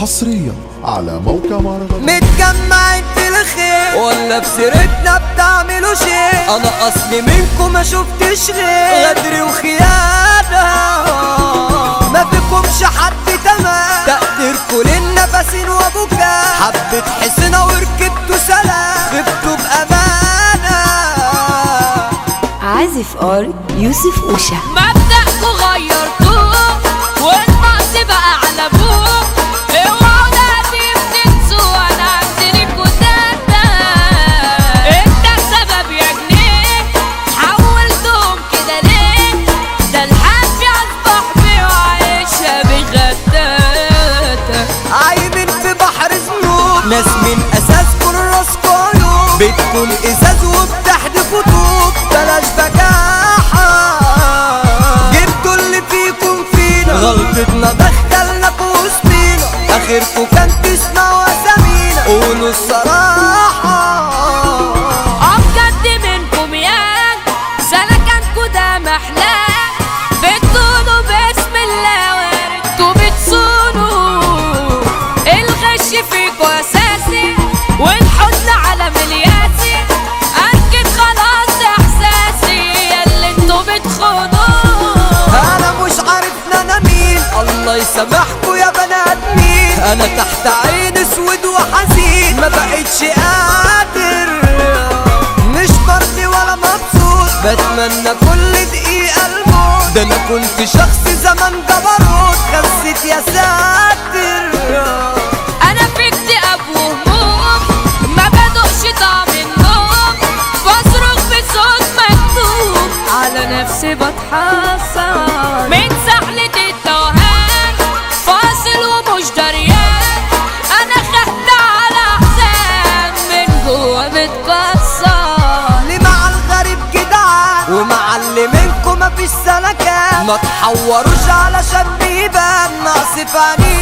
حصريا على موقع مهرجانات متجمعين في الخير ولا بسيرتنا بتعملوا شيء انا اصلي منكم ما شفتش غير غدر وخيانة ما فيكمش حد تمام تقديركوا للنفسين وبكاء حبة حسنة وركبتوا سلام غبتوا بأمانة عازف ار يوسف اوشا مبدأكوا غيرتوه والنقص بقى على ابوه اوعوا لازم تنسوا انا عندي ليكوا سنة انت السبب يا جنيه حولتهم كده ليه ده الحب اصبح بيه وعايشها بغداتة عايمين في بحر ذنوب ناس من اساس كل راسكوا عيوب بتكون ازاز وبتحدفوا طوب بلاش بجاحة جبتوا اللي فيكم فينا غلطتنا دخلناكوا وسطينا اخركوا كان تسمعوا اسامينا قولوا الصراحة اه بجد منكم يا سلكنكوا ده محلاه بتقولوا بسم الله وردتوا بتصونوا الغش فيكوا اساسي والحزن على ملياسي اكد خلاص احساسي ياللي انتوا بتخونوا انا مش عارف انا مين الله يسامحكوا يا بني ادمين انا تحت عين اسود وحزين ما بقتش قادر مش مرضي ولا مبسوط بتمنى كل دقيقة الموت ده انا كنت شخص زمان جبروت خسيت يا ساتر انا في اكتئاب وهموم ما بدوقش طعم النوم بصرخ بصوت مكتوم على نفسي بتحسر من سحلة التوهان فاصل ومش دريان انا خدت على احزان من جوا متكسر اللي مع الغريب جدعان ومع اللي منكم مفيش سلكان ما تحوروش علشان بيبان نقص في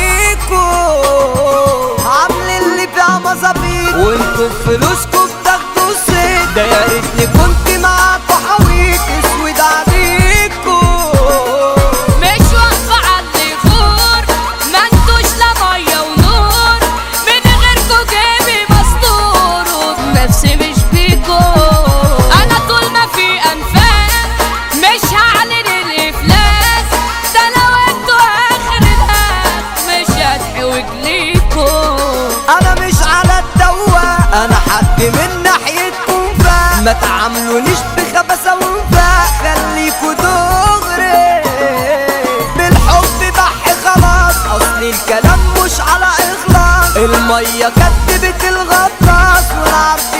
عينيكوا عامل اللي فيها مظابيط وانتوا بفلوسكوا بتاخدوا صيت ده يا ريتني كنت معاكوا حويط اسود عليكوا مش واقفة على اللي يغور ما انتوش لا مية ونور من غيركوا جيبي مستور وبنفسي مش بيكوا انا طول ما في انفاس مش هعلن الافلاس ده لو انتوا اخر الناس مش هتحوج ليكوا انا مش على الدواء انا حد من ناحيتكم فا ما تعاملونيش بخبثة وانفاق خليكوا دغري بالحب بح خلاص اصل الكلام مش على اخلاص المية كدبت الغطاس والعرض